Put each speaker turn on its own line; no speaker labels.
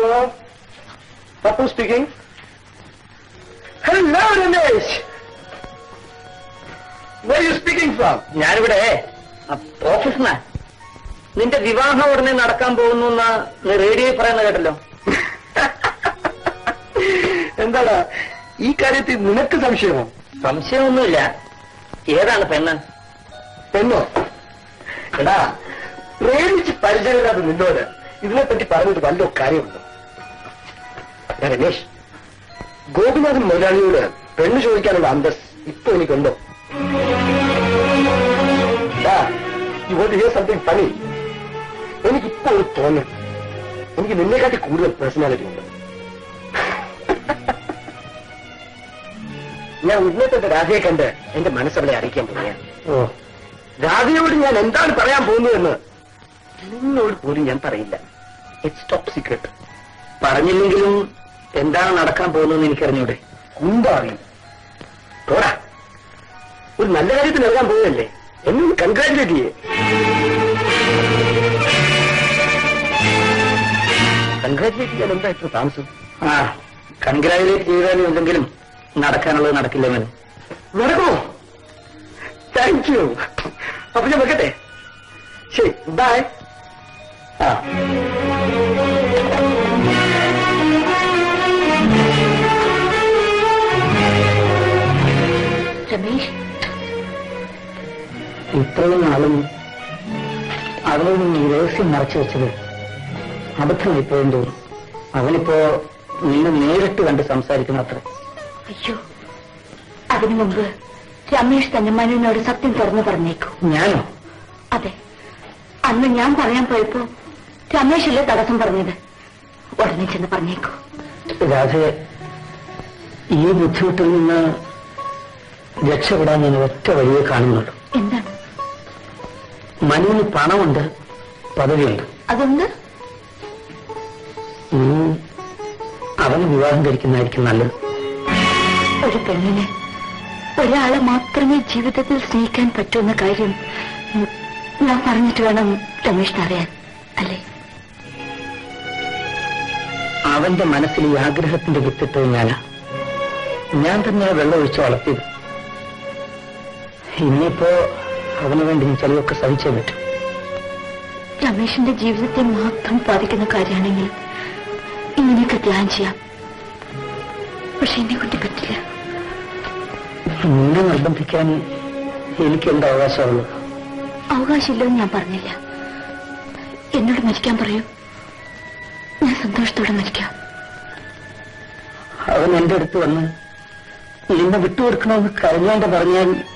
Hello? Papu speaking. Hello, Ramesh. Where are you speaking from?
ഞാനിവിടെ ഓഫീസിനാ നിന്റെ വിവാഹം ഉടനെ നടക്കാൻ പോകുന്നു എന്ന് നീ റേഡിയോയിൽ പറയുന്ന കേട്ടല്ലോ
എന്താടാ ഈ കാര്യത്തിൽ നിനക്ക് സംശയമോ
സംശയമൊന്നുമില്ല ഏതാണ് പെണ്ണ്
പെണ്ണോ എടാ പ്രേമിച്ച് പരിചയമില്ലാത്ത നിന്നോട് ഇതിനെപ്പറ്റി പറഞ്ഞിട്ട് വല്ല കാര്യമുണ്ടോ എടാ രമേശ് ഗോപിനാഥൻ മുതലാളിയോട് പെണ്ണ് ചോദിക്കാനുള്ള അന്തസ് ഇപ്പൊ എനിക്കുണ്ടോ you won't hear something funny എനിക്കിപ്പോ ഒരു തോന്നൽ എനിക്ക് നിന്നെക്കാട്ടി കൂടുതൽ പേഴ്സണാലിറ്റി ഉണ്ട് ഞാൻ ഉന്നത്തെ രാധയെ കണ്ട് എന്റെ മനസ്സവളെ അറിയിക്കാൻ പോവുകയാണ് ഓ രാധയോട് ഞാൻ എന്താണ് പറയാൻ പോകുന്നതെന്ന് നിന്നോട് പോലും ഞാൻ പറയില്ല ഇറ്റ്സ് ടോപ്പ് സീക്രട്ട്
പറഞ്ഞില്ലെങ്കിലും എന്താണ് നടക്കാൻ പോകുന്നതെന്ന് എനിക്കറിഞ്ഞൂടെ
കുന്താറി പോടാ ഒരു നല്ല കാര്യത്തിന് ഇറങ്ങാൻ പോവുകയല്ലേ എന്നെ കൺഗ്രാറ്റുലേറ്റ് ചെയ്യേ കൺഗ്രാറ്റുലേറ്റ് ചെയ്യാൻ എന്താ ഇത്ര താമസം
ആ കൺഗ്രാജുലേറ്റ് ചെയ്താലും എന്തെങ്കിലും നടക്കാനുള്ളത് നടക്കില്ല മേലെ
നടക്കുമോ താങ്ക് യു അപ്പൊ ഞാൻ വെക്കട്ടെ ശരി ബൈ ആ
രമേശ്
ഇത്രയും നാളും അവളിൽ നിന്ന് ഈ രഹസ്യം മറച്ചു വെച്ചത് അബദ്ധമായി പോയെന്ന് തോന്നുന്നു അവനിപ്പോ നിന്നെ നേരിട്ട് കണ്ട് സംസാരിക്കുന്ന അത്ര
അയ്യോ അതിനു മുമ്പ് രമേശ് തന്നെ മനുവിനോട് സത്യം തുറന്നു പറഞ്ഞേക്കൂ
ഞാനോ
അതെ അന്ന് ഞാൻ പറയാൻ പോയപ്പോ രമേശല്ലേ തടസ്സം പറഞ്ഞത് ഉടനെ ചെന്ന് പറഞ്ഞേക്കൂ
രാധയെ ഈ ബുദ്ധിമുട്ടിൽ നിന്ന് രക്ഷപ്പെടാൻ ഞാൻ ഒറ്റ വഴിയെ കാണുന്നുള്ളൂ
എന്താണ്
മനുവിന് പണമുണ്ട് പദവിയുണ്ട്
അതൊന്ന്
നീ അവന് വിവാഹം കഴിക്കുന്നതായിരിക്കും നല്ലത്
ഒരു പെണ്ണിന് ഒരാളെ മാത്രമേ ജീവിതത്തിൽ സ്നേഹിക്കാൻ പറ്റുന്ന കാര്യം ഉം, ഞാൻ പറഞ്ഞിട്ട് വേണം രമേശിന് അറിയാൻ അല്ലേ
അവന്റെ മനസ്സിൽ ഈ ആഗ്രഹത്തിന്റെ വിത്തിട്ടത് ഞാനാ ഞാൻ തന്നെ വെള്ളം ഒഴിച്ച് വളർത്തിയത് ഇനിയിപ്പോ അവന് വേണ്ടി ഞാൻ ചിലതൊക്കെ സഹിച്ചേ പറ്റും
രമേശിന്റെ ജീവിതത്തെ മാത്രം ബാധിക്കുന്ന കാര്യമാണെങ്കിൽ ഇങ്ങനെയൊക്കെ ധ്യാനം ചെയ്യാം പക്ഷെ എന്നെ കൊണ്ട് പറ്റില്ല
നിന്നെ നിർബന്ധിക്കാൻ എനിക്ക് എന്താ അവകാശമുള്ളത്
അവകാശമില്ലെന്ന് ഞാൻ പറഞ്ഞില്ല എന്നോട് മരിക്കാൻ പറയൂ ഞാൻ സന്തോഷത്തോടെ മരിക്കാം
അവൻ എന്റെ അടുത്ത് വന്ന് നിന്നെ വിട്ടുകൊടുക്കണമെന്ന് കരഞ്ഞാണ്ട് പറഞ്ഞാൽ